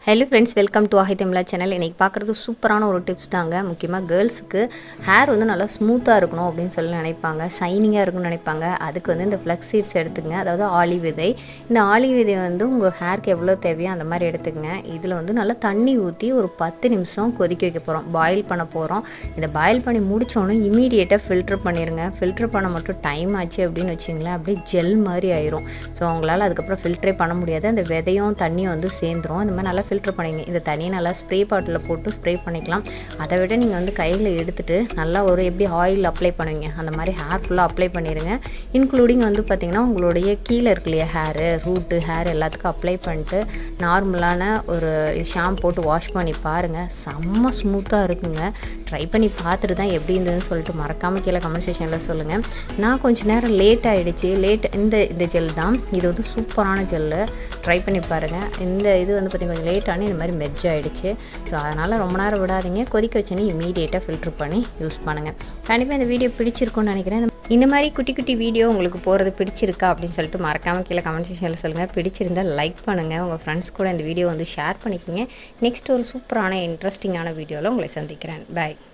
hello friends welcome to ஆஹி தமிழா channel இன்றைக்கி பார்க்குறது சூப்பரான ஒரு டிப்ஸ் தாங்க முக்கியமாக கேர்ள்ஸுக்கு ஹேர் வந்து நல்லா ஸ்மூத்தாக இருக்கணும் அப்படின்னு சொல்லி நினைப்பாங்க ஷைனிங்காக இருக்கணும்னு நினைப்பாங்க அதுக்கு வந்து இந்த ஃப்ளக்ஸ் சீட்ஸ் எடுத்துங்க அதாவது ஆலி விதை இந்த ஆலி விதை வந்து உங்கள் ஹேருக்கு எவ்வளோ தேவையோ அந்த மாதிரி எடுத்துக்கங்க இதில் வந்து நல்லா தண்ணி ஊற்றி ஒரு பத்து நிமிஷம் கொதிக்க வைக்க போகிறோம் பாயில் பண்ண போகிறோம் இதை பாயில் பண்ணி முடித்தோன்னே இமீடியேட்டாக ஃபில்டர் பண்ணிடுங்க ஃபில்டர் பண்ண மட்டும் டைம் ஆச்சு அப்படின்னு வச்சிங்களேன் அப்படியே ஜெல் மாதிரி ஆயிரும் ஸோ உங்களால் அதுக்கப்புறம் ஃபில்டரே பண்ண முடியாது அந்த விதையும் தண்ணியும் வந்து சேர்ந்துரும் இந்த மாதிரி நல்லா ஃபில்டர் பண்ணிங்க இந்த தண்ணியை நல்லா ஸ்ப்ரே பாட்டில் போட்டு ஸ்ப்ரே பண்ணிக்கலாம் அதை விட நீங்கள் வந்து கையில் எடுத்துகிட்டு நல்லா ஒரு எப்படி ஆயில் அப்ளை பண்ணுவீங்க அந்த மாதிரி ஹேர் ஃபுல்லாக அப்ளை பண்ணிடுங்க இன்க்ளூடிங் வந்து பார்த்திங்கன்னா உங்களுடைய கீழே இருக்கு இல்லையா ஹேரு ரூட்டு ஹேர் எல்லாத்துக்கும் அப்ளை பண்ணிட்டு நார்மலான ஒரு ஷாம்பு போட்டு வாஷ் பண்ணி பாருங்கள் செம்ம ஸ்மூத்தாக இருக்குங்க ட்ரை பண்ணி பார்த்துட்டு தான் எப்படி இருந்ததுன்னு சொல்லிட்டு மறக்காமல் கீழே கமெண்ட் செக்ஷனில் சொல்லுங்கள் நான் கொஞ்சம் நேரம் லேட் ஆகிடுச்சு லேட் இந்த இந்த ஜெல் தான் இது வந்து சூப்பரான ஜெல்லு ட்ரை பண்ணி பாருங்கள் இந்த இது வந்து பார்த்திங்கன்னா கொஞ்சம் லேட் ஆனி இந்த மாதிரி மெர்ஜ் ஆகிடுச்சு ஸோ அதனால் ரொம்ப நேரம் விடாதீங்க கொதிக்க வச்சுன்னு இமீடியேட்டாக ஃபில்ட்ரு பண்ணி யூஸ் பண்ணுங்கள் கண்டிப்பாக இந்த வீடியோ பிடிச்சிருக்கும்னு நினைக்கிறேன் இந்த மாதிரி குட்டி குட்டி வீடியோ உங்களுக்கு போகிறது பிடிச்சிருக்கா அப்படின்னு சொல்லிட்டு மறக்காமல் கீழே கமெண்ட் செக்ஷனில் சொல்லுங்கள் பிடிச்சிருந்தால் லைக் பண்ணுங்கள் உங்கள் ஃப்ரெண்ட்ஸ் கூட இந்த வீடியோ வந்து ஷேர் பண்ணிக்கோங்க நெக்ஸ்ட் ஒரு சூப்பரான இன்ட்ரெஸ்டிங்கான வீடியோவில் உங்களை சந்திக்கிறேன் பாய்